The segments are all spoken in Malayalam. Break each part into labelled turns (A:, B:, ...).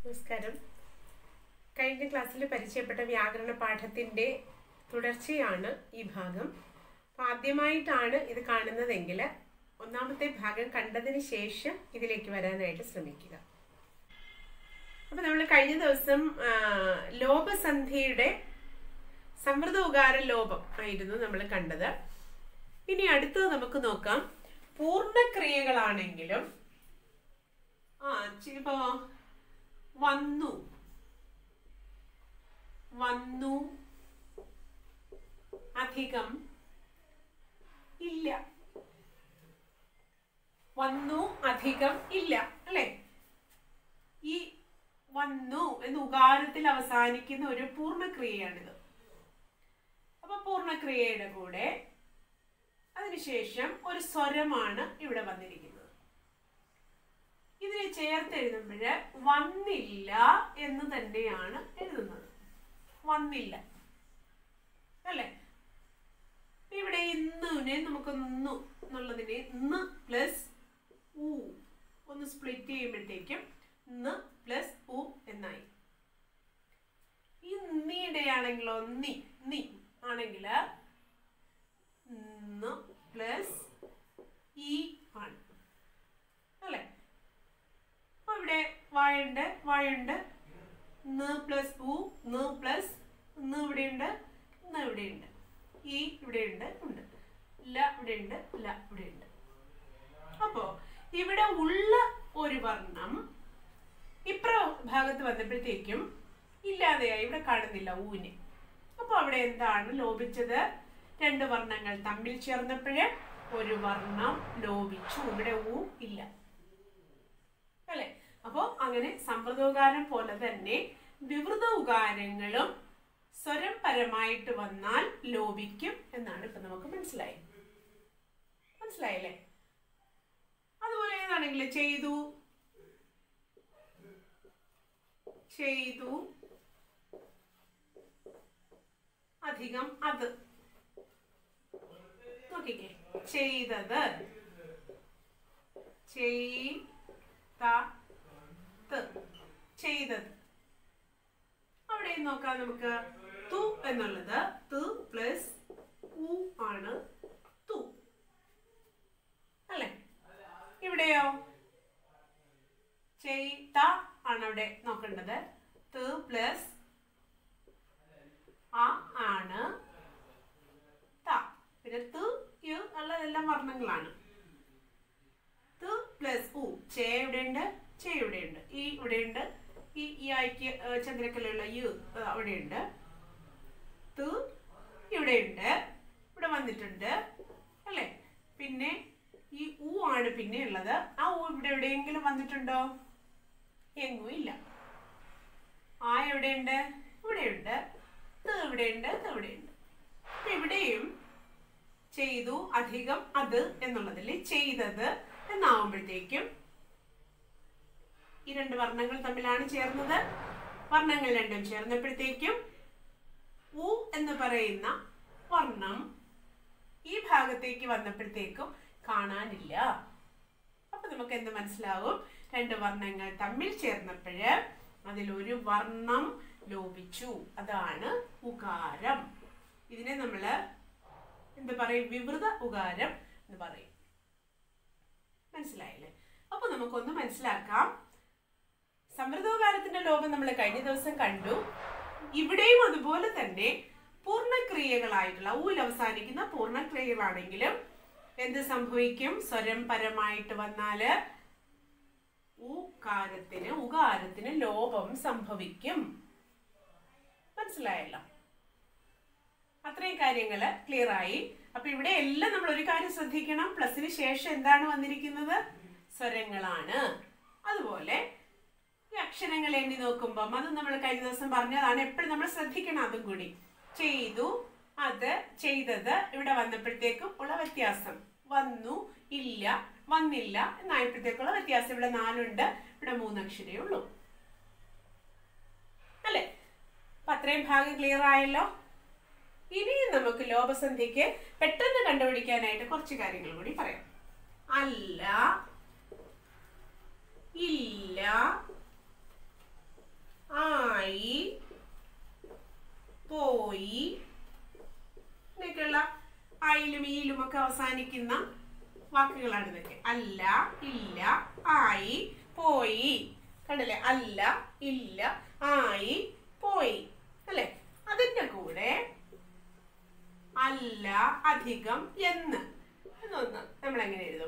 A: നമസ്കാരം കഴിഞ്ഞ ക്ലാസ്സിൽ പരിചയപ്പെട്ട വ്യാകരണ പാഠത്തിൻ്റെ തുടർച്ചയാണ് ഈ ഭാഗം അപ്പോൾ ആദ്യമായിട്ടാണ് ഇത് കാണുന്നതെങ്കിൽ ഒന്നാമത്തെ ഭാഗം കണ്ടതിന് ശേഷം ഇതിലേക്ക് വരാനായിട്ട് ശ്രമിക്കുക അപ്പോൾ നമ്മൾ കഴിഞ്ഞ ദിവസം ആ, ലോപസന്ധിയുടെ സമൃദ്ധ ഉകാര ലോപം ആയിരുന്നു നമ്മൾ കണ്ടത് ഇനി അടുത്തത് നമുക്ക് നോക്കാം പൂർണ്ണക്രിയകളാണെങ്കിലും ആ ഇപ്പോ വന്നു വന്നു അധികം ഇല്ല വന്നു അധികം ഇല്ല അല്ലെ ഈ വന്നു എന്ന് ഉകാരത്തിൽ അവസാനിക്കുന്ന ഒരു പൂർണ്ണക്രിയയാണിത് അപ്പൊ പൂർണ്ണക്രിയയുടെ കൂടെ അതിനുശേഷം ഒരു സ്വരമാണ് ഇവിടെ വന്നിരിക്കുന്നത് ഇതിനെ ചേർത്ത് എഴുതുമ്പോൾ വന്നില്ല എന്ന് തന്നെയാണ് എഴുതുന്നത് വന്നില്ല അല്ലേ ഇവിടെ ഇന്നുവിനെ നമുക്ക് ഇന്നു എന്നുള്ളതിനെ ഇന്ന് പ്ലസ് ഉ ഒന്ന് സ്പ്ലിറ്റ് ചെയ്യുമ്പോഴത്തേക്കും ഇന്ന് പ്ലസ് ഉ എന്നായി ഈ നീയുടെ ആണെങ്കിലോ നീ നീ ആണെങ്കിൽ ഇന്ന് പ്ലസ് ഇ ആണ് അല്ലേ അപ്പൊ ഇവിടെ വായുണ്ട് വായുണ്ട് ന് പ്ലസ് ഉ ന് പ്ലസ് ന് ഇവിടെയുണ്ട് ന് ഇവിടെയുണ്ട് ഈ ഇവിടെയുണ്ട് ഉണ്ട് ല ഇവിടെയുണ്ട് ല ഇവിടെയുണ്ട് അപ്പോ ഇവിടെ ഉള്ള ഒരു വർണ്ണം ഇപ്ര ഭാഗത്ത് വന്നപ്പോഴത്തേക്കും ഇല്ലാതെയായി ഇവിടെ കാണുന്നില്ല ഊന് അപ്പൊ അവിടെ എന്താണ് ലോപിച്ചത് രണ്ട് വർണ്ണങ്ങൾ തമ്മിൽ ചേർന്നപ്പോഴ് ഒരു വർണ്ണം ലോപിച്ചു ഇവിടെ ഊ ഇല്ല അല്ലെ അപ്പോ അങ്ങനെ സമ്പ്രദോകാരം പോലെ തന്നെ വിവൃത ഉകാരങ്ങളും സ്വരം പരമായിട്ട് വന്നാൽ ലോപിക്കും എന്നാണ് ഇപ്പൊ നമുക്ക് മനസ്സിലായി മനസ്സിലായില്ലേ അതുപോലെ ഏതാണെങ്കിൽ ചെയ്തു ചെയ്തു അധികം അത് നോക്കിക്കേ ചെയ്തത് ചെയ്ത ചെയ്തത് അവിടെ നോക്കാം നമുക്ക് തു എന്നുള്ളത് തു പ്ലസ് ഉ ആണ് തു അല്ലേ ഇവിടെയോ ചെയ്ത ആണ് അവിടെ നോക്കേണ്ടത് ത് പ്ലസ് ആ ആണ് ത പിന്നെ ത് യു ഉള്ളതെല്ലാം വർണ്ണങ്ങളാണ് ത് പ്ലസ് ഉ ചേ ഇവിടെയുണ്ട് ചേ ഇവിടെയുണ്ട് ഈ ഇവിടെയുണ്ട് ഈ ഈ ആയിക്ക് ചന്ദ്രക്കലയുള്ള യു ഏഹ്, അവിടെയുണ്ട് ത് ഇവിടെയുണ്ട് ഇവിടെ വന്നിട്ടുണ്ട് അല്ലേ പിന്നെ ഈ ഉ ആണ് പിന്നെ ഉള്ളത് ആ ഉ ഇവിടെ എവിടെയെങ്കിലും വന്നിട്ടുണ്ടോ എങ്ങും ഇല്ല ആ എവിടെയുണ്ട് ഇവിടെയുണ്ട് ത് ഇവിടെയുണ്ട് ത് ഇവിടെയുണ്ട് അപ്പൊ ഇവിടെയും ചെയ്തു അധികം അത് എന്നുള്ളതിൽ ചെയ്തത് എന്നാവുമ്പോഴത്തേക്കും ഈ രണ്ട് വർണ്ണങ്ങൾ തമ്മിലാണ് ചേർന്നത് വർണ്ണങ്ങൾ രണ്ടും ചേർന്നപ്പോഴത്തേക്കും ഉ എന്ന് പറയുന്ന വർണ്ണം ഈ ഭാഗത്തേക്ക് വന്നപ്പോഴത്തേക്കും കാണാനില്ല അപ്പൊ നമുക്ക് എന്ത് മനസ്സിലാവും രണ്ട് വർണ്ണങ്ങൾ തമ്മിൽ ചേർന്നപ്പോഴ് അതിലൊരു വർണ്ണം ലോപിച്ചു അതാണ് ഉകാരം ഇതിനെ നമ്മള് എന്ത് പറയും വിവൃത ഉകാരം എന്ന് പറയും മനസ്സിലായില്ലേ അപ്പൊ നമുക്കൊന്ന് മനസ്സിലാക്കാം സമൃദ്ധോകാരത്തിന്റെ ലോകം നമ്മൾ കഴിഞ്ഞ ദിവസം കണ്ടു ഇവിടെയും അതുപോലെ തന്നെ പൂർണ്ണക്രിയകളായിട്ടുള്ള ഊൽ അവസാനിക്കുന്ന പൂർണ്ണക്രിയകളാണെങ്കിലും എന്ത് സംഭവിക്കും സ്വരം പരമായിട്ട് വന്നാല് ഉകാരത്തിന് ഉകാരത്തിന് ലോപം സംഭവിക്കും മനസ്സിലായല്ലോ അത്രയും കാര്യങ്ങള് ക്ലിയർ ആയി അപ്പൊ ഇവിടെ എല്ലാം നമ്മൾ ഒരു കാര്യം ശ്രദ്ധിക്കണം പ്ലസിന് ശേഷം എന്താണ് വന്നിരിക്കുന്നത് സ്വരങ്ങളാണ് അതുപോലെ ഈ അക്ഷരങ്ങൾ എണ്ണി നോക്കുമ്പം അത് നമ്മൾ കഴിഞ്ഞ ദിവസം പറഞ്ഞതാണ് എപ്പോഴും നമ്മൾ ശ്രദ്ധിക്കണം അതും കൂടി ചെയ്തു അത് ചെയ്തത് ഇവിടെ വന്നപ്പോഴത്തേക്കും ഉള്ള വ്യത്യാസം വന്നു ഇല്ല വന്നില്ല എന്നായപ്പോഴത്തേക്കുള്ള വ്യത്യാസം ഇവിടെ നാലുണ്ട് ഇവിടെ മൂന്നക്ഷരേ ഉള്ളൂ അല്ലേ അപ്പൊ അത്രയും ഭാഗം ക്ലിയർ ആയല്ലോ ഇനിയും നമുക്ക് ലോപസന്ധിക്ക് പെട്ടെന്ന് കണ്ടുപിടിക്കാനായിട്ട് കുറച്ച് കാര്യങ്ങൾ കൂടി പറയാം അല്ല ഇല്ല അവസാനിക്കുന്ന വാക്കുകളാണ് ഇതൊക്കെ അല്ല ഇല്ല ആയി പോയി കണ്ടില്ലേ അല്ല ഇല്ല ആയി പോയി അല്ലേ അതിന്റെ കൂടെ അല്ല അധികം എന്ന് എന്നൊന്ന് നമ്മൾ എങ്ങനെ എഴുതും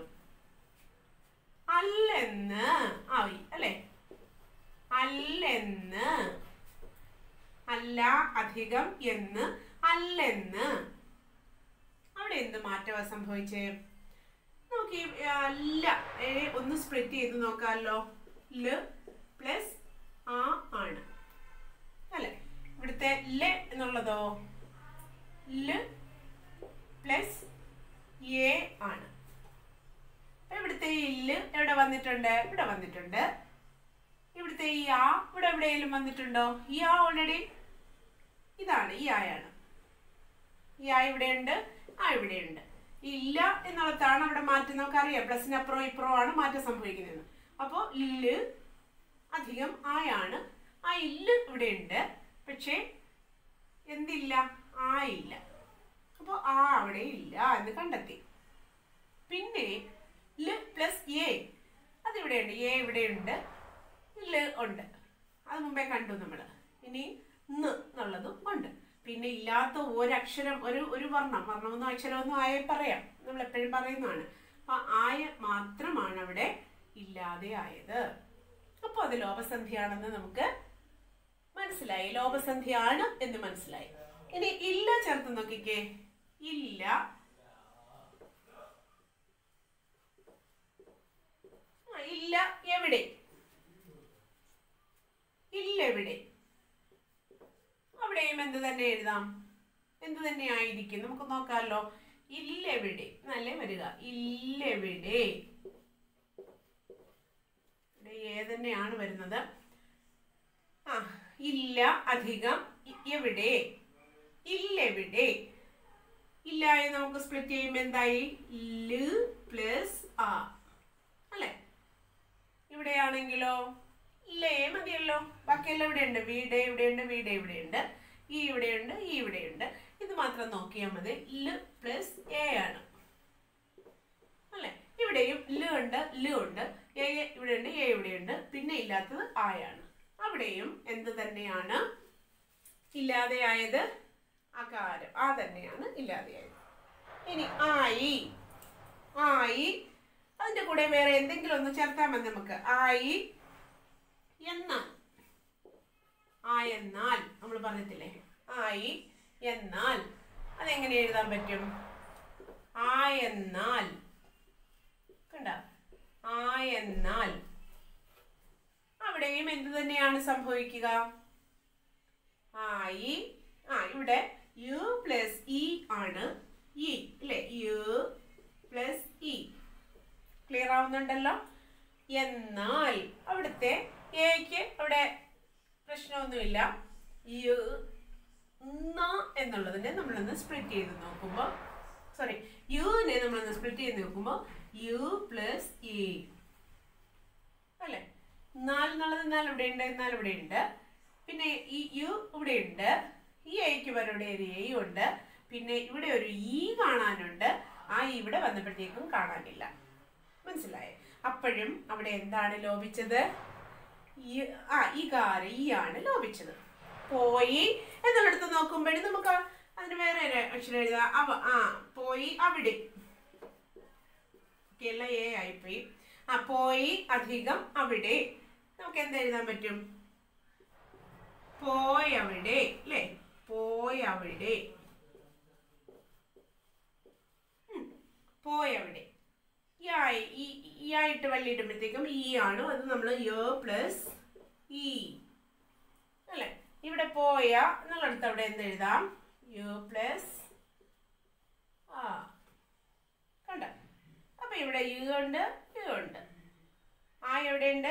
A: അല്ലെന്ന് ആയി അല്ലേ അല്ലെന്ന് അല്ല അധികം എന്ന് അല്ലെന്ന് അവിടെ എന്ത് മാറ്റമാ സംഭവിച്ചേ നമുക്ക് ഈ അല്ല ഏ, ഒന്ന് സ്പ്ലിറ്റ് ചെയ്ത് നോക്കാമല്ലോ ല് പ്ലസ് ആ ആണ് അല്ലെ ഇവിടുത്തെ ല എന്നുള്ളതോ ല് പ്ലസ് എ ആണ് അപ്പൊ ഇവിടുത്തെ ഈ ഇല്ല് എവിടെ വന്നിട്ടുണ്ട് ഇവിടെ വന്നിട്ടുണ്ട് ഇവിടുത്തെ ഈ ആ ഇവിടെ എവിടെയെങ്കിലും വന്നിട്ടുണ്ടോ ഈ ആ ഓൾറെഡി ഇതാണ് ഈ ആയാണ് ഈ ആ ഇവിടെയുണ്ട് ആ ഇവിടെയുണ്ട് ഈ ഇല്ല എന്നുള്ളതാണ് അവിടെ മാറ്റം നമുക്കറിയാം പ്ലസിന് അപ്പുറം ഇപ്പുറം ആണ് മാറ്റം സംഭവിക്കുന്നത് അപ്പോൾ ഇല്ല് അധികം ആയാണ് ആ ഇല്ല് ഇവിടെയുണ്ട് പക്ഷേ എന്തില്ല ആ ഇല്ല അപ്പോൾ ആ അവിടെ ഇല്ല എന്ന് കണ്ടെത്തി പിന്നെ ല് പ്ലസ് എ അതിവിടെയുണ്ട് എ ഇവിടെയുണ്ട് ല് ഉണ്ട് അത് മുമ്പേ കണ്ടു നമ്മൾ ഇനി ന് എന്നുള്ളതും ഉണ്ട് പിന്നെ ഇല്ലാത്ത ഒരക്ഷരം ഒരു ഒരു വർണ്ണം വർണ്ണമെന്നോ അക്ഷരമൊന്നും ആയ പറയാം നമ്മൾ എപ്പോഴും പറയുന്നതാണ് അപ്പൊ ആയ മാത്രമാണ് അവിടെ ഇല്ലാതെ ആയത് അപ്പോൾ അത് ലോപസന്ധിയാണെന്ന് നമുക്ക് മനസ്സിലായി ലോപസന്ധിയാണ് എന്ന് മനസ്സിലായി ഇനി ഇല്ല ചേർത്ത് നോക്കിക്കേ ഇല്ല ആ, ഇല്ല എവിടെ ഇല്ല എവിടെ അവിടെയും എന്ത് തന്നെ എഴുതാം എന്ത് തന്നെ ആയിരിക്കും നമുക്ക് നോക്കാമല്ലോ ഇല്ലെവിടെ നല്ല വരിക ഇല്ലെവിടെ ഇവിടെ ഏ തന്നെയാണ് വരുന്നത് ആ ഇല്ല അധികം ഇ- എവിടെ ഇല്ലെവിടെ ഇല്ല എന്ന് നമുക്ക് സ്പ്ലിറ്റ് ചെയ്യുമ്പോൾ എന്തായി ല് പ്ലസ് ആ അല്ലേ ഇവിടെയാണെങ്കിലോ ലേ മതിയല്ലോ ബാക്കിയെല്ലാം ഇവിടെയുണ്ട് വീട് ഇവിടെയുണ്ട് വീട് ഇവിടെയുണ്ട് ഈ ഇവിടെയുണ്ട് ഈ ഇവിടെയുണ്ട് ഇത് മാത്രം നോക്കിയാൽ മതി ല് പ്ലസ് എ ആണ് അല്ലേ ഇവിടെയും ല് ഉണ്ട് ല് ഉണ്ട് എ ഇവിടെയുണ്ട് എ ഇവിടെയുണ്ട് പിന്നെ ഇല്ലാത്തത് ആയാണ് അവിടെയും എന്ത് തന്നെയാണ് ഇല്ലാതെയായത് അകാരം ആ തന്നെയാണ് ഇല്ലാതെയായത് ഇനി ആയി ആയി അതിന്റെ കൂടെ വേറെ എന്തെങ്കിലും ഒന്ന് ചേർത്താൽ മതി നമുക്ക് ആയി എന്നാൽ ആ എന്നാൽ നമ്മൾ പറഞ്ഞിട്ടില്ലേ ആയി എന്നാൽ അതെങ്ങനെ എഴുതാൻ പറ്റും ആ എന്നാൽ കണ്ട ആ എന്നാൽ അവിടെയും എന്ത് തന്നെയാണ് സംഭവിക്കുക ആയി ആ ഇവിടെ യു പ്ലസ് ഇ ആണ് ഇ അല്ലേ യു പ്ലസ് ഇ ക്ലിയർ ആവുന്നുണ്ടല്ലോ എന്നാൽ അവിടുത്തെ എക്ക് അവിടെ പ്രശ്നമൊന്നുമില്ല യു ന എന്നുള്ളതിനെ നമ്മളൊന്ന് സ്പ്ലിറ്റ് ചെയ്ത് നോക്കുമ്പോൾ സോറി യുവിനെ നമ്മളൊന്ന് സ്പ്ലിറ്റ് ചെയ്ത് നോക്കുമ്പോൾ യു പ്ലസ് ഇ അല്ലേ നാല് എന്നുള്ളത് എന്നാൽ ഇവിടെ ഉണ്ട് എന്നാൽ ഇവിടെ ഉണ്ട് പിന്നെ ഈ യു ഇവിടെ ഉണ്ട് ഈ ഐക്ക് വരെ ഇവിടെ ഒരു എ ഉണ്ട് പിന്നെ ഇവിടെ ഒരു ഇ കാണാനുണ്ട് ആ ഇവിടെ വന്നപ്പോഴത്തേക്കും കാണാനില്ല മനസ്സിലായേ അപ്പോഴും അവിടെ എന്താണ് ലോപിച്ചത് ഈ ആ ഈ കാര ഈ ആണ് ലോപിച്ചത് പോയി എന്നുള്ളടത്ത് നോക്കുമ്പോഴും നമുക്ക് അതിന് വേറെ ഒരു അക്ഷരം എഴുതാം അവ ആ പോയി അവിടെ എല്ലാം എ ആയിപ്പോയി ആ പോയി അധികം അവിടെ നമുക്ക് എന്ത് എഴുതാൻ പറ്റും പോയവിടെ അല്ലേ പോയവിടെ ഉം. പോയവിടെ ഈ ആയി ഈ ഈ ആയിട്ട് വള്ളിയിടുമ്പോഴത്തേക്കും ഈ ആണ് അത് നമ്മൾ യോ പ്ലസ് ഇ അല്ലേ ഇവിടെ പോയ എന്നുള്ളടത്ത് അവിടെ എന്ത് എഴുതാം യു പ്ലസ് ആ കണ്ട അപ്പൊ ഇവിടെ യു ഉണ്ട് യു ഉണ്ട് ആ എവിടെയുണ്ട്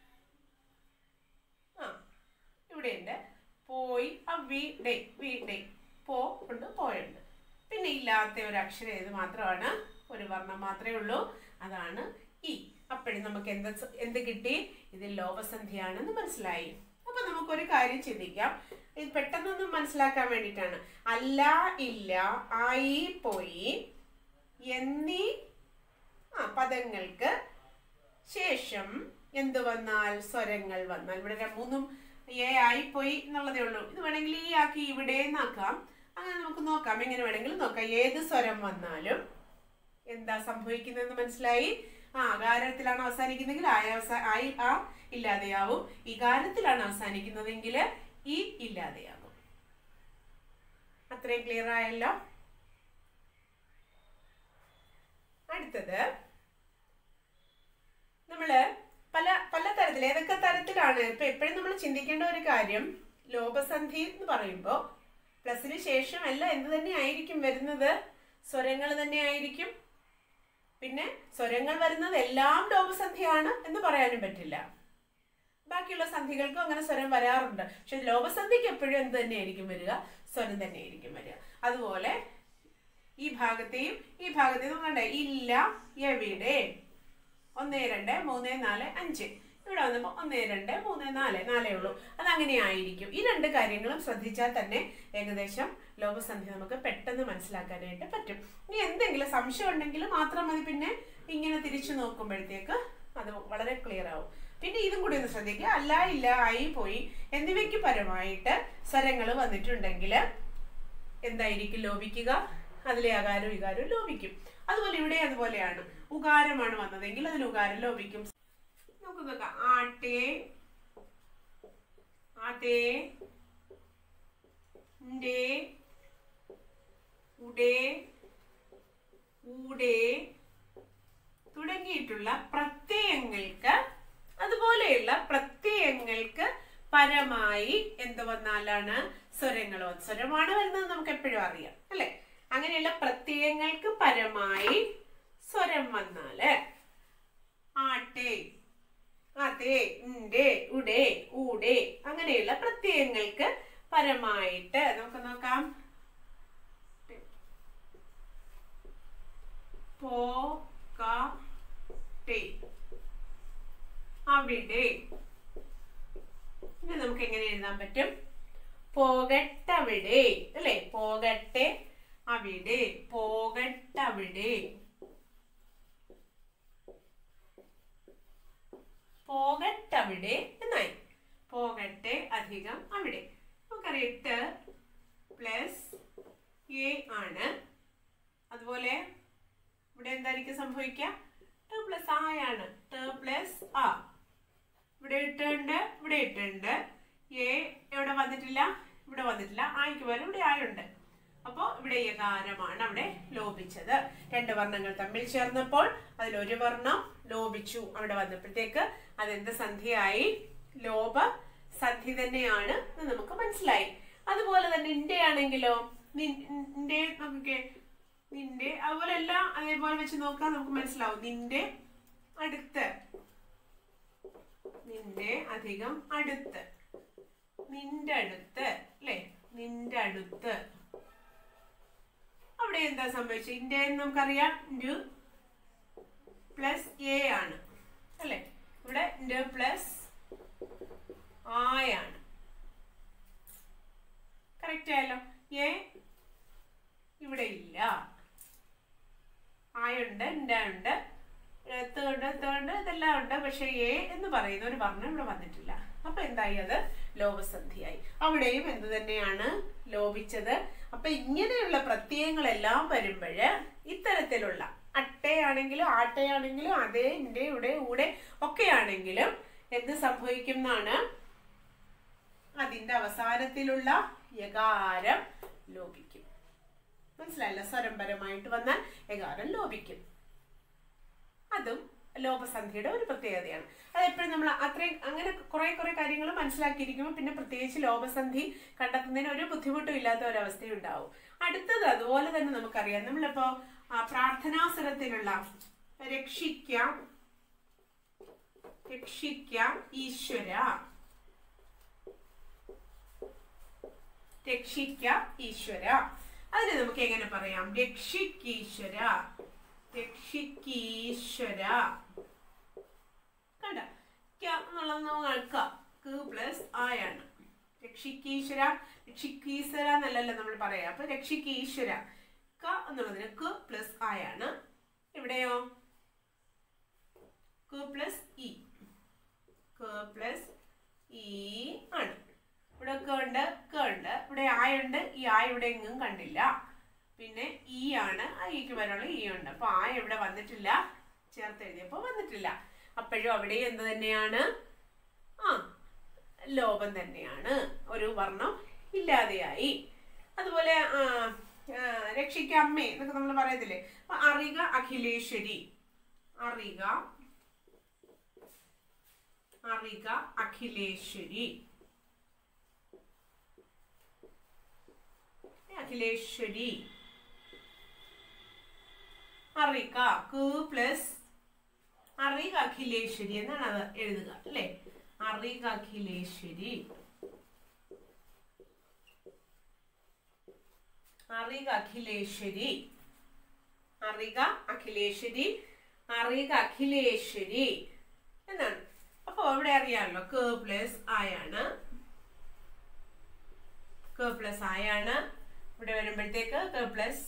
A: ആ ഇവിടെയുണ്ട് പോയി ആ വീടെ വീടെ പോ ഉണ്ട് പോയുണ്ട് പിന്നെ ഇല്ലാത്ത ഒരു അക്ഷരം ഏത് മാത്രമാണ് ഒരു വർണ്ണം മാത്രമേ ഉള്ളൂ അതാണ് ഇ അപ്പോഴും നമുക്ക് എന്ത് സ- എന്ത് കിട്ടി ഇത് ലോപസന്ധിയാണെന്ന് മനസ്സിലായി അപ്പൊ നമുക്കൊരു കാര്യം ചിന്തിക്കാം ഇത് പെട്ടെന്നൊന്നും മനസ്സിലാക്കാൻ വേണ്ടിയിട്ടാണ് അല്ല ഇല്ല ആയി പോയി എന്നീ ആ പദങ്ങൾക്ക് ശേഷം എന്ത് വന്നാൽ സ്വരങ്ങൾ വന്നാൽ ഇവിടെ ര- മൂന്നും എ ആയിപ്പോയി എന്നുള്ളതേ ഉള്ളൂ ഇത് വേണമെങ്കിൽ ഈ ആക്കി ഇവിടെ ആക്കാം അങ്ങനെ നമുക്ക് നോക്കാം എങ്ങനെ വേണമെങ്കിലും നോക്കാം ഏത് സ്വരം വന്നാലും എന്താ സംഭവിക്കുന്നതെന്ന് മനസ്സിലായി ആ അകാരത്തിലാണ് അവസാനിക്കുന്നെങ്കിൽ ആയ അവസാ- ആയി ആ ഇല്ലാതെയാവും ഇകാരത്തിലാണ് അവസാനിക്കുന്നതെങ്കിൽ ഈ ഇല്ലാതെയാവും അത്രയും ക്ലിയർ ആയല്ലോ അടുത്തത് നമ്മള് പല പല തരത്തിൽ ഏതൊക്കെ തരത്തിലാണ് ഇപ്പൊ എപ്പോഴും നമ്മൾ ചിന്തിക്കേണ്ട ഒരു കാര്യം ലോപസന്ധി എന്ന് പറയുമ്പോൾ പ്ലസിന് ശേഷം അല്ല എന്ത് തന്നെ ആയിരിക്കും വരുന്നത് സ്വരങ്ങൾ തന്നെ ആയിരിക്കും പിന്നെ സ്വരങ്ങൾ വരുന്നത് എല്ലാം ലോപസന്ധിയാണ് എന്ന് പറയാനും പറ്റില്ല ബാക്കിയുള്ള സന്ധികൾക്കും അങ്ങനെ സ്വരം വരാറുണ്ട് പക്ഷെ ലോപസന്ധിക്ക് എപ്പോഴും എന്ത് തന്നെയായിരിക്കും വരിക സ്വരം തന്നെയായിരിക്കും വരിക അതുപോലെ ഈ ഭാഗത്തെയും ഈ ഭാഗത്തെയും കണ്ടേ ഇല്ല എവിടെ ഒന്ന് രണ്ട് മൂന്ന് നാല് അഞ്ച് ഇവിടെ വന്നപ്പോൾ ഒന്ന് രണ്ട് മൂന്ന് നാല് നാലേ ഉള്ളൂ അതങ്ങനെ ആയിരിക്കും ഈ രണ്ട് കാര്യങ്ങളും ശ്രദ്ധിച്ചാൽ തന്നെ ഏകദേശം ലോകസന്ധി നമുക്ക് പെട്ടെന്ന് മനസ്സിലാക്കാനായിട്ട് പറ്റും ഇനി എന്തെങ്കിലും സംശയം ഉണ്ടെങ്കിൽ മാത്രം മതി പിന്നെ ഇങ്ങനെ തിരിച്ചു നോക്കുമ്പോഴത്തേക്ക് അത് വളരെ ക്ലിയർ ആവും പിന്നെ ഇതും കൂടി ഒന്ന് ശ്രദ്ധിക്കുക അല്ല ഇല്ല ആയി പോയി എന്നിവയ്ക്ക് പരമായിട്ട് സ്വരങ്ങൾ വന്നിട്ടുണ്ടെങ്കിൽ എന്തായിരിക്കും ലോപിക്കുക അതിലെ അകാരവും വികാരവും ലോപിക്കും അതുപോലെ ഇവിടെ അതുപോലെയാണ് ഉകാരമാണ് വന്നതെങ്കിൽ അതിൽ ഉകാരം ലോപിക്കും നമുക്ക് നോക്കാം ആട്ടേ അതേ ണ്ടേ ഉടേ ഊടേ തുടങ്ങിയിട്ടുള്ള പ്രത്യയങ്ങൾക്ക് അതുപോലെയുള്ള പ്രത്യയങ്ങൾക്ക് പരമായി എന്ത് വന്നാലാണ് സ്വരങ്ങൾ വന്നത് സ്വരമാണ് വരുന്നത് നമുക്ക് എപ്പോഴും അറിയാം അല്ലെ അങ്ങനെയുള്ള പ്രത്യയങ്ങൾക്ക് പരമായി സ്വരം വന്നാല് ആട്ടെ അതെ ഉണ്ടേ ഉടേ ഊടേ അങ്ങനെയുള്ള പ്രത്യയങ്ങൾക്ക് പരമായിട്ട് നമുക്ക് നോക്കാം പോ ക ടെ അവിടെ ഇനി നമുക്ക് എങ്ങനെ എഴുതാൻ പറ്റും പോകട്ടവിടെ അല്ലെ പോകട്ടെ അവിടെ പോകട്ടവിടെ പോകട്ടവിടെ എന്നായി പോകട്ടെ അധികം അവിടെ നമുക്കറിയാം എട്ട് പ്ലസ് എ ആണ് അതുപോലെ ഇവിടെ എന്തായിരിക്കും സംഭവിക്കുക ട് പ്ലസ് ആയാണ് ട് പ്ലസ് ആ ഇവിടെ ഇട്ടുണ്ട് ഇവിടെ ഇട്ടുണ്ട് എ എവിടെ വന്നിട്ടില്ല ഇവിടെ വന്നിട്ടില്ല ആയിക്ക് പകരം ഇവിടെ ആയുണ്ട് അപ്പോൾ ഇവിടെ യകാരമാണ് അവിടെ ലോപിച്ചത് രണ്ട് വർണ്ണങ്ങൾ തമ്മിൽ ചേർന്നപ്പോൾ അതിൽ ഒരു വർണ്ണം ലോപിച്ചു അവിടെ വന്നപ്പോഴത്തേക്ക് അതെന്ത് സന്ധിയായി ലോപ സന്ധി തന്നെയാണ് എന്ന് നമുക്ക് മനസ്സിലായി അതുപോലെ തന്നെ നിന്റെ ആണെങ്കിലോ നിന്റെ നോക്കിക്കേ നിന്റെ അതുപോലെ എല്ലാം അതേപോലെ വെച്ച് നോക്കാൻ നമുക്ക് മനസ്സിലാവും നിന്റെ അടുത്ത് നിന്റെ അധികം അടുത്ത് നിന്റെ അടുത്ത് അല്ലെ നിന്റെ അടുത്ത് അവിടെ എന്താ സംഭവിച്ചത് ഇന്റെ നമുക്കറിയാം ഇൻഡു പ്ലസ് എ ആണ് അല്ലെ ഇവിടെ ഇൻഡു പ്ലസ് ആയാണ് കറക്റ്റ് ആയല്ലോ എ ഇവിടെ ഇല്ല ആയുണ്ട് ഇണ്ട ഉണ്ട് തേർഡ് തേർഡ് ഇതെല്ലാം ഉണ്ട് പക്ഷെ എ എന്ന് പറയുന്ന ഒരു വർണ്ണം ഇവിടെ വന്നിട്ടില്ല അപ്പൊ എന്തായി അത് ലോപസന്ധിയായി അവിടെയും എന്ത് തന്നെയാണ് ലോപിച്ചത് അപ്പൊ ഇങ്ങനെയുള്ള പ്രത്യയങ്ങളെല്ലാം വരുമ്പോഴ് ഇത്തരത്തിലുള്ള അട്ടയാണെങ്കിലും ആട്ടയാണെങ്കിലും അതേ ഇന്റെ ഇവിടെ ഊടെ ഒക്കെ ആണെങ്കിലും എന്ത് സംഭവിക്കും എന്നാണ് അതിന്റെ അവസാനത്തിലുള്ള യകാരം ലോപിക്കും മനസ്സിലായല്ലോ സ്വരംപരമായിട്ട് വന്നാൽ യകാരം ലോപിക്കും അതും ലോപസന്ധിയുടെ ഒരു പ്രത്യേകതയാണ് അതെപ്പോഴും നമ്മൾ അത്രയും അങ്ങനെ കുറെ കുറെ കാര്യങ്ങൾ മനസ്സിലാക്കിയിരിക്കുമ്പോൾ പിന്നെ പ്രത്യേകിച്ച് ലോപസന്ധി കണ്ടെത്തുന്നതിന് ഒരു ബുദ്ധിമുട്ടും ഇല്ലാത്ത ഒരവസ്ഥയും ഉണ്ടാവും അടുത്തത് അതുപോലെ തന്നെ നമുക്കറിയാം നമ്മളിപ്പോ ആ, പ്രാർത്ഥനാസുരത്തിലുള്ള രക്ഷിക്കാം രക്ഷിക്കാം ഈശ്വര രക്ഷിക്കാം ഈശ്വര അതിന് നമുക്ക് എങ്ങനെ പറയാം രക്ഷിക്കീശ്വര രക്ഷിക്കീശ്വര കണ്ട ക എന്നുള്ളത് നമുക്ക് ക പ്ലസ് ആയാണ് രക്ഷിക്കീശ്വര രക്ഷിക്കീശ്വര എന്നല്ലല്ലോ നമ്മൾ പറയാം അപ്പൊ രക്ഷിക്കീശ്വര ക എന്നുള്ളതിന് ക് പ്ലസ് ആയാണ് ഇവിടെയോ ക് പ്ലസ് ഇ ക് പ്ലസ് ഇ ആണ് ഇവിടെ ക ഉണ്ട് ക ഉണ്ട് ഇവിടെ ആയുണ്ട് ഈ ആ ഇവിടെ എങ്ങും കണ്ടില്ല പിന്നെ ഇ ആണ് ആ ഇക്ക് വരാനുള്ള ഇ ഉണ്ട് അപ്പൊ ആ ഇവിടെ വന്നിട്ടില്ല ചേർത്ത് എഴുതിയപ്പോൾ വന്നിട്ടില്ല അപ്പോഴും അവിടെ എന്ത് തന്നെയാണ് ആ ലോപം തന്നെയാണ് ഒരു വർണ്ണം ഇല്ലാതെയായി അതുപോലെ ആ, ആ, രക്ഷിക്കമ്മേ എന്നൊക്കെ നമ്മൾ പറയത്തില്ലേ അപ്പൊ അറിക അഖിലേശ്വരി അറിക അറിക അഖിലേശ്വരി അഖിലേശ്വരി അറിക ക് പ്ലസ് അറിക അഖിലേശ്വരി എന്നാണ് അത് എഴുതുക അല്ലേ അറിക അഖിലേശ്വരി അറിക അഖിലേശ്വരി അറിക അഖിലേശ്വരി അറിക അഖിലേശ്വരി എന്നാണ് അപ്പൊ ഇവിടെ അറിയാമല്ലോ ക് പ്ലസ് ആയാണ് ക് പ്ലസ് ആയാണ് ഇവിടെ വരുമ്പോഴത്തേക്ക് ക് പ്ലസ്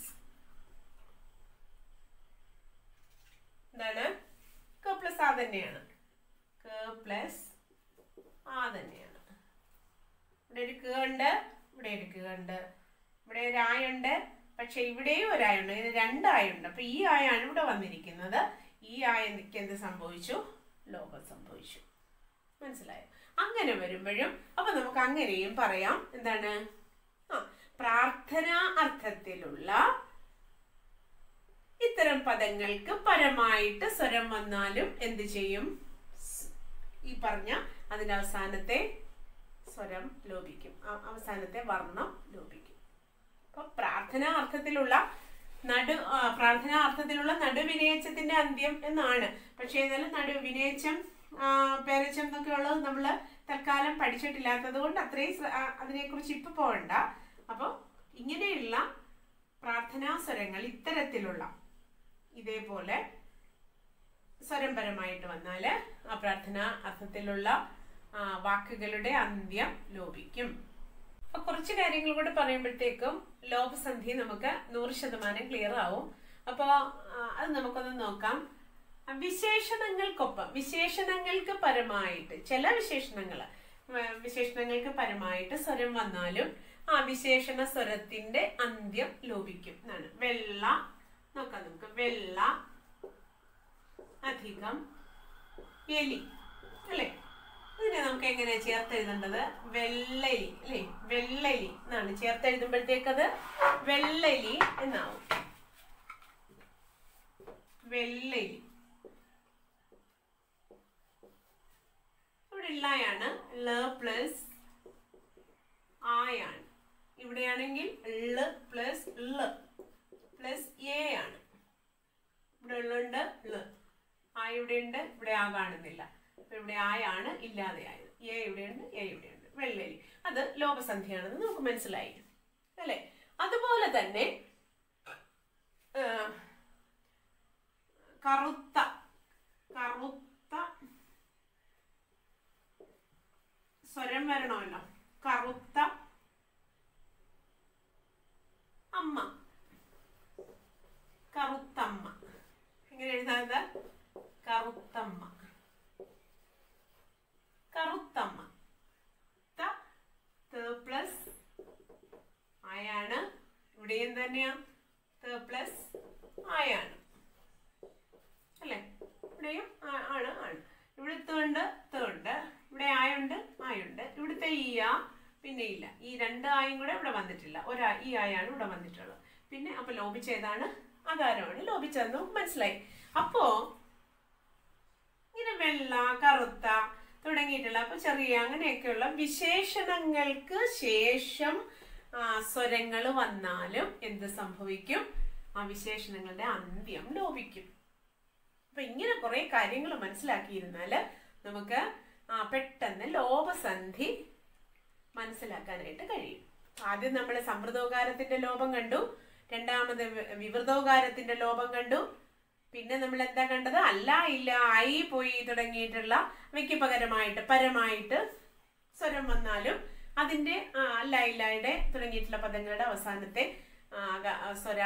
A: എന്താണ് ക പ്ലസ് ആ തന്നെയാണ് ക പ്ലസ് ആ തന്നെയാണ് ഇവിടെ ഒരു ക ഉണ്ട് ഇവിടെ ഒരു ക ഉണ്ട് ഇവിടെ ഒരു ആയുണ്ട് പക്ഷെ ഇവിടെയും ഒരു ആയുണ്ട് ഇത് രണ്ട് ആയുണ്ട് അപ്പൊ ഈ ആയാണ് ഇവിടെ വന്നിരിക്കുന്നത് ഈ ആയക്ക് എന്ത് സംഭവിച്ചു ലോപം സംഭവിച്ചു മനസ്സിലായോ അങ്ങനെ വരുമ്പോഴും അപ്പൊ നമുക്ക് അങ്ങനെയും പറയാം എന്താണ് ആ പ്രാർത്ഥനാ അർത്ഥത്തിലുള്ള ഇത്തരം പദങ്ങൾക്ക് പരമായിട്ട് സ്വരം വന്നാലും എന്ത് ചെയ്യും സ്- ഈ പറഞ്ഞ അതിന്റെ അവസാനത്തെ സ്വരം ലോപിക്കും ആ- അവസാനത്തെ വർണ്ണം ലോപിക്കും അപ്പൊ പ്രാർത്ഥനാ അർത്ഥത്തിലുള്ള നടു ആ, പ്രാർത്ഥനാ അർത്ഥത്തിലുള്ള നടുവിനേച്ചത്തിന്റെ അന്ത്യം എന്നാണ് പക്ഷേ എന്നാലും നടു വിനേച്ചം ആ, പേരച്ചം എന്നൊക്കെ ഉള്ളത് നമ്മൾ തൽക്കാലം പഠിച്ചിട്ടില്ലാത്തത് കൊണ്ട് അത്രയും ശ്ര- ആ, അതിനെക്കുറിച്ച് ഇപ്പൊ പോകണ്ട അപ്പോൾ ഇങ്ങനെയുള്ള പ്രാർത്ഥനാ സ്വരങ്ങൾ ഇത്തരത്തിലുള്ള ഇതേപോലെ സ്വരംപരമായിട്ട് വന്നാൽ ആ പ്രാർത്ഥന അർത്ഥത്തിലുള്ള ആ, വാക്കുകളുടെ അന്ത്യം ലോപിക്കും അപ്പൊ കുറച്ച് കാര്യങ്ങൾ കൂടെ പറയുമ്പോഴത്തേക്കും ലോപസന്ധി നമുക്ക് നൂറ് ശതമാനം ക്ലിയർ ആവും അപ്പോൾ അത് നമുക്കൊന്ന് നോക്കാം വിശേഷണങ്ങൾക്കൊപ്പം വിശേഷണങ്ങൾക്ക് പരമായിട്ട് ചില വിശേഷണങ്ങൾ വിശേഷണങ്ങൾക്ക് പരമായിട്ട് സ്വരം വന്നാലും ആ വിശേഷണ സ്വരത്തിന്റെ അന്ത്യം ലോപിക്കും എന്നാണ് വെള്ള നോക്കാം നമുക്ക് വെള്ള അധികം എലി അല്ലേ ഇതിനെ നമുക്ക് എങ്ങനെയാ ചേർത്ത് എഴുതേണ്ടത് വെള്ളലി അല്ലേ വെള്ളലി എന്നാണ് ചേർത്ത് എഴുതുമ്പോഴത്തേക്കത് വെള്ളലി എന്നാവും വെള്ളലി ഇവിടെ ഇള്ളയാണ് ല പ്ലസ് ആയാണ് ഇവിടെയാണെങ്കിൽ ള് പ്ലസ് ള് പ്ലസ് എ ആണ് ഇവിടെ ഉള്ളുണ്ട് ള് ആ ഇവിടെ ഉണ്ട് ഇവിടെ ആ കാണുന്നില്ല അപ്പൊ ഇവിടെ ആയാണ് ഇല്ലാതെയായത് എ ഇവിടെയുണ്ട് എ ഇവിടെയുണ്ട് വെള്ളരി അത് ലോപസന്ധിയാണെന്ന് നമുക്ക് മനസ്സിലായി അല്ലേ അതുപോലെ തന്നെ ആ, കറുത്ത കറുത്ത സ്വരം വരണമല്ലോ കറുത്ത അമ്മ കറുത്തമ്മ എങ്ങനെ എഴുതാത് കറുത്തമ്മ കറുത്തമ്മ ത പ്ലസ് ആയാണ് ഇവിടെയും തന്നെയാ ത പ്ലസ് ആയാണ് അല്ലേ ഇവിടെയും ആ- ആണ് ആണ് ഇവിടെ തേണ്ട് തേണ്ട് ഇവിടെ ആയുണ്ട് ആയുണ്ട് ഇവിടുത്തെ ഈ ആ പിന്നെ ഇല്ല ഈ രണ്ട് ആയും കൂടെ ഇവിടെ വന്നിട്ടില്ല ഒരാ ഈ ആയാണ് ഇവിടെ വന്നിട്ടുള്ളത് പിന്നെ അപ്പൊ ലോപിച്ച ഏതാണ് അകാരമാണ് ലോപിച്ചതെന്ന് നമുക്ക് മനസ്സിലായി അപ്പോ ഇങ്ങനെ വെള്ള കറുത്ത തുടങ്ങിയിട്ടുള്ള അപ്പൊ ചെറിയ അങ്ങനെയൊക്കെയുള്ള വിശേഷണങ്ങൾക്ക് ശേഷം സ്വരങ്ങൾ വന്നാലും എന്ത് സംഭവിക്കും ആ വിശേഷണങ്ങളുടെ അന്ത്യം ലോപിക്കും അപ്പൊ ഇങ്ങനെ കുറെ കാര്യങ്ങൾ മനസ്സിലാക്കിയിരുന്നാല് നമുക്ക് ആ, പെട്ടെന്ന് ലോപസന്ധി മനസ്സിലാക്കാനായിട്ട് കഴിയും ആദ്യം നമ്മൾ സമ്പ്രദോകാരത്തിന്റെ ലോപം കണ്ടു രണ്ടാമത് വി- വിവൃതോകാരത്തിന്റെ ലോപം കണ്ടു പിന്നെ നമ്മൾ എന്താ കണ്ടത് അല്ല ഇല്ല ആയി പോയി തുടങ്ങിയിട്ടുള്ള അവയ്ക്ക് പകരമായിട്ട് പരമായിട്ട് സ്വരം വന്നാലും അതിന്റെ ആ, അല്ല ഇല്ലായുടെ തുടങ്ങിയിട്ടുള്ള പദങ്ങളുടെ അവസാനത്തെ ആ, ഗ- ആ, സ്വര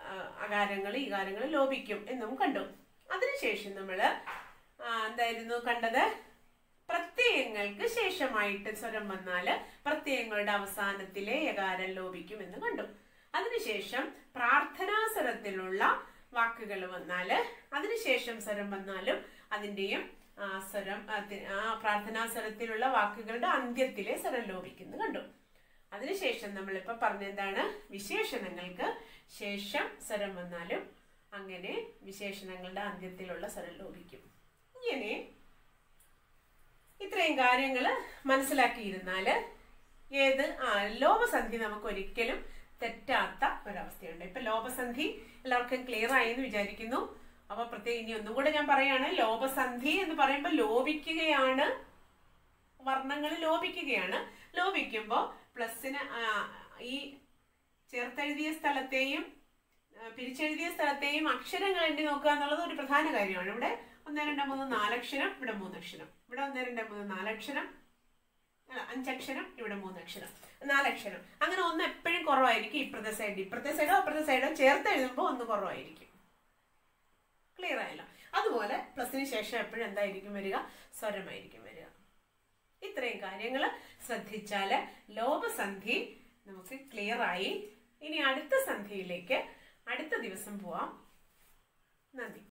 A: അകാരങ്ങൾ ഈ കാരങ്ങൾ ലോപിക്കും എന്നും കണ്ടു അതിനുശേഷം നമ്മൾ എന്തായിരുന്നു കണ്ടത് പ്രത്യയങ്ങൾക്ക് ശേഷമായിട്ട് സ്വരം വന്നാൽ പ്രത്യയങ്ങളുടെ അവസാനത്തിലെ യകാരം ലോപിക്കും എന്ന് കണ്ടു അതിനുശേഷം പ്രാർത്ഥനാസ്വരത്തിലുള്ള വാക്കുകൾ വന്നാൽ അതിനുശേഷം സ്വരം വന്നാലും അതിൻ്റെയും ആ സ്വരം അതി- ആ പ്രാർത്ഥനാസ്വരത്തിലുള്ള വാക്കുകളുടെ അന്ത്യത്തിലെ സ്വരം ലോപിക്കുന്നു കണ്ടു അതിനുശേഷം നമ്മളിപ്പോ പറഞ്ഞെന്താണ് വിശേഷണങ്ങൾക്ക് ശേഷം സ്വരം വന്നാലും അങ്ങനെ വിശേഷണങ്ങളുടെ അന്ത്യത്തിലുള്ള സ്വരം ലോപിക്കും ഇങ്ങനെ ഇത്രയും കാര്യങ്ങൾ മനസ്സിലാക്കിയിരുന്നാൽ ഏത് ആ ലോപസന്ധി നമുക്ക് ഒരിക്കലും തെറ്റാത്ത ഒരവസ്ഥയുണ്ട് ഇപ്പൊ ലോപസന്ധി എല്ലാവർക്കും ക്ലിയർ ആയി എന്ന് വിചാരിക്കുന്നു അപ്പൊ പ്രത്യേകം ഇനി ഒന്നും കൂടെ ഞാൻ പറയാണ് ലോപസന്ധി എന്ന് പറയുമ്പോൾ ലോപിക്കുകയാണ് വർണ്ണങ്ങൾ ലോപിക്കുകയാണ് ലോപിക്കുമ്പോൾ പ്ലസിന് ഈ ചേർത്തെഴുതിയ സ്ഥലത്തെയും ആ, പിരിച്ചെഴുതിയ സ്ഥലത്തെയും അക്ഷരങ്ങൾ എണ്ണി നോക്കുക എന്നുള്ളത് ഒരു പ്രധാന കാര്യമാണ് ഇവിടെ ഒന്ന് രണ്ട് മൂന്ന് നാലക്ഷരം ഇവിടെ മൂന്നക്ഷരം ഇവിടെ ഒന്ന് രണ്ട് മൂന്ന് നാലക്ഷരം അല്ല, അഞ്ചക്ഷരം ഇവിടെ മൂന്നക്ഷരം നാലക്ഷരം അങ്ങനെ ഒന്ന് എപ്പോഴും കുറവായിരിക്കും ഇപ്പുറത്തെ സൈഡ് ഇപ്പുറത്തെ സൈഡോ അപ്പുറത്തെ സൈഡോ ചേർത്ത് എഴുതുമ്പോൾ ഒന്ന് കുറവായിരിക്കും ക്ലിയർ ആയല്ലോ അതുപോലെ പ്ലസിന് ശേഷം എപ്പോഴും എന്തായിരിക്കും വരിക സ്വരമായിരിക്കും വരിക ഇത്രയും കാര്യങ്ങൾ ശ്രദ്ധിച്ചാൽ ലോപസന്ധി നമുക്ക് ക്ലിയർ ആയി ഇനി അടുത്ത സന്ധിയിലേക്ക് അടുത്ത ദിവസം പോവാം നന്ദി